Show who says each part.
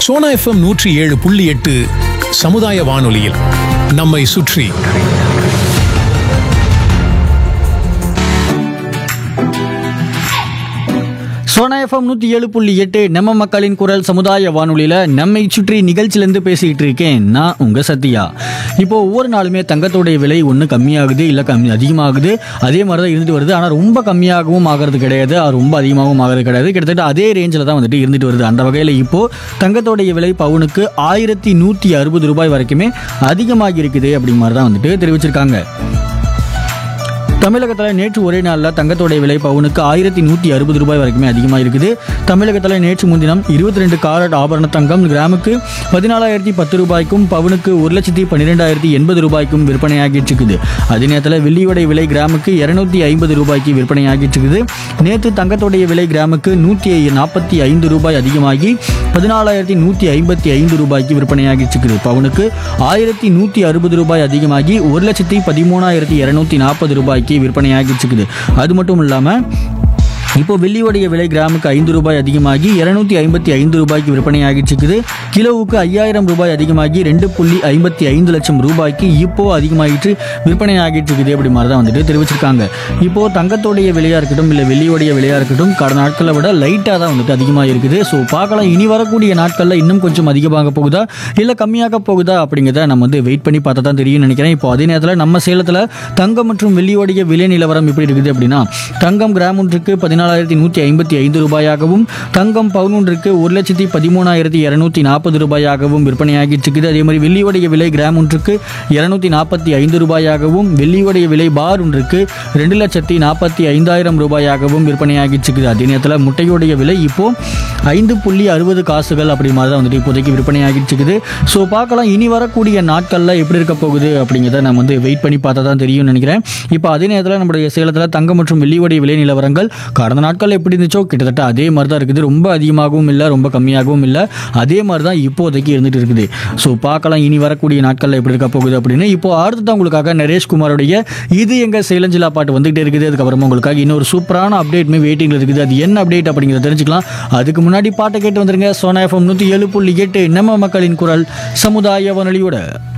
Speaker 1: Sona FM நூற்றி ஏழு புள்ளி எட்டு சமுதாய வானொலியில் நம்மை சுற்றி
Speaker 2: சோனா எஃப்எம் நூற்றி ஏழு புள்ளி எட்டு நம்ம மக்களின் குரல் சமுதாய வானொலியில் நம்மை சுற்றி நிகழ்ச்சியிலேருந்து பேசிக்கிட்டு இருக்கேன் நான் உங்கள் சத்யா இப்போ ஒவ்வொரு நாளுமே தங்கத்தோடைய விலை ஒன்று கம்மியாகுது இல்லை கம்மி அதிகமாகுது அதே மாதிரி தான் இருந்துட்டு வருது ஆனால் ரொம்ப கம்மியாகவும் ஆகிறது கிடையாது அது ரொம்ப அதிகமாகவும் ஆகிறது கிடையாது கிட்டத்தட்ட அதே ரேஞ்சில் தான் வந்துட்டு இருந்துட்டு வருது அந்த வகையில் இப்போ தங்கத்தோடைய விலை பவுனுக்கு ஆயிரத்தி நூற்றி அறுபது ரூபாய் வரைக்குமே அதிகமாகி இருக்குது அப்படிங்கிற மாதிரி தான் வந்துட்டு தெரிவிச்சிருக்காங்க தமிழகத்தில் நேற்று ஒரே நாளில் தங்கத்தோடைய விலை பவுனுக்கு ஆயிரத்தி நூற்றி அறுபது ரூபாய் வரைக்குமே அதிகமாக இருக்குது தமிழகத்தில் நேற்று முன்தினம் இருபத்தி ரெண்டு காரட் ஆபரண தங்கம் கிராமுக்கு பதினாலாயிரத்தி பத்து ரூபாய்க்கும் பவுனுக்கு ஒரு லட்சத்தி பன்னிரெண்டாயிரத்தி எண்பது ரூபாய்க்கும் விற்பனையாகிட்டு இருக்குது அதே நேரத்தில் வெள்ளியோடைய விலை கிராமுக்கு இரநூத்தி ஐம்பது ரூபாய்க்கு விற்பனையாகிட்டு இருக்குது நேற்று தங்கத்தோடைய விலை கிராமுக்கு நூற்றி நாற்பத்தி ஐந்து ரூபாய் அதிகமாகி பதினாலாயிரத்தி நூற்றி ஐம்பத்தி ஐந்து ரூபாய்க்கு விற்பனையாகிட்டு இருக்குது பவுனுக்கு ஆயிரத்தி நூற்றி அறுபது ரூபாய் அதிகமாகி ஒரு லட்சத்தி பதிமூணாயிரத்தி இரநூத்தி நாற்பது ரூபாய்க்கு விற்பனையாகிட்டு இருக்குது அது மட்டும் இல்லாமல் இப்போ வெள்ளியோடைய விலை கிராமுக்கு ஐந்து ரூபாய் அதிகமாகி இருநூத்தி ஐம்பத்தி ஐந்து ரூபாய்க்கு விற்பனையாகிட்டு இருக்குது கிலோவுக்கு ஐயாயிரம் ரூபாய் அதிகமாகி ரெண்டு புள்ளி ஐம்பத்தி ஐந்து லட்சம் ரூபாய்க்கு இப்போ அதிகமாகிட்டு விற்பனை ஆகிட்டு இருக்குது அப்படி மாதிரி தான் வந்துட்டு தெரிவிச்சிருக்காங்க இப்போ தங்கத்தோடைய விலையா இருக்கட்டும் இல்லை வெள்ளியோடைய விலையா இருக்கட்டும் கடந்த நாட்களை விட லைட்டாக தான் வந்துட்டு அதிகமாக இருக்குது ஸோ பார்க்கலாம் இனி வரக்கூடிய நாட்களில் இன்னும் கொஞ்சம் அதிகமாக போகுதா இல்லை கம்மியாக போகுதா அப்படிங்கிறத நம்ம வந்து வெயிட் பண்ணி பார்த்தா தான் தெரியும்னு நினைக்கிறேன் இப்போ அதே நேரத்தில் நம்ம சேலத்தில் தங்கம் மற்றும் வெள்ளியோடைய விலை நிலவரம் எப்படி இருக்குது அப்படின்னா தங்கம் கிராம் ஒன்றுக்கு பதினாலாயிரத்தி நூற்றி ஐம்பத்தி ஐந்து ரூபாயாகவும் தங்கம் பவுன் ஒன்றுக்கு ஒரு லட்சத்தி பதிமூணாயிரத்தி இரநூத்தி நாற்பது ரூபாயாகவும் விற்பனையாகிட்டு இருக்குது அதே மாதிரி வெள்ளியோடைய விலை கிராம் ஒன்றுக்கு இரநூத்தி நாற்பத்தி ஐந்து ரூபாயாகவும் வெள்ளியோடைய விலை பார் ஒன்றுக்கு ரெண்டு லட்சத்தி நாற்பத்தி ஐந்தாயிரம் ரூபாயாகவும் விற்பனையாகிட்டு இருக்குது அதே நேரத்தில் முட்டையோடைய விலை இப்போ ஐந்து புள்ளி அறுபது காசுகள் அப்படி மாதிரி தான் வந்துட்டு இப்போதைக்கு விற்பனையாகிட்டு இருக்குது ஸோ பார்க்கலாம் இனி வரக்கூடிய நாட்களில் எப்படி இருக்க போகுது அப்படிங்கிறத நம்ம வந்து வெயிட் பண்ணி பார்த்தா தான் தெரியும்னு நினைக்கிறேன் இப்போ அதே நேரத்தில் நம்மளுடைய சேலத்தில் தங்கம் மற்றும் வெள்ளியோடைய விலை நிலவரங்கள் கடந்த நாட்கள் எப்படி இருந்துச்சோ கிட்டத்தட்ட அதே மாதிரி தான் இருக்குது ரொம்ப அதிகமாகவும் இல்லை ரொம்ப கம்மியாகவும் இல்லை அதே மாதிரி தான் இப்போதைக்கு இருந்துட்டு இருக்குது ஸோ பார்க்கலாம் இனி வரக்கூடிய நாட்களில் எப்படி இருக்க போகுது அப்படின்னு இப்போ அடுத்ததான் உங்களுக்காக நரேஷ் குமாரோடைய இது எங்கள் சேலஞ்சிலா பாட்டு வந்துகிட்டே இருக்குது அதுக்கப்புறமா உங்களுக்காக இன்னொரு சூப்பரான அப்டேட்மே வெயிட்டிங்கில் இருக்குது அது என்ன அப்டேட் அப்படிங்கிறத தெரிஞ்சுக்கலாம் அதுக்கு முன்னாடி பாட்டை கேட்டு வந்துருங்க சோனா எஃப்எம் நூற்றி ஏழு புள்ளி எட்டு நம்ம மக்களின் குரல் சமுதாய வானொலியோட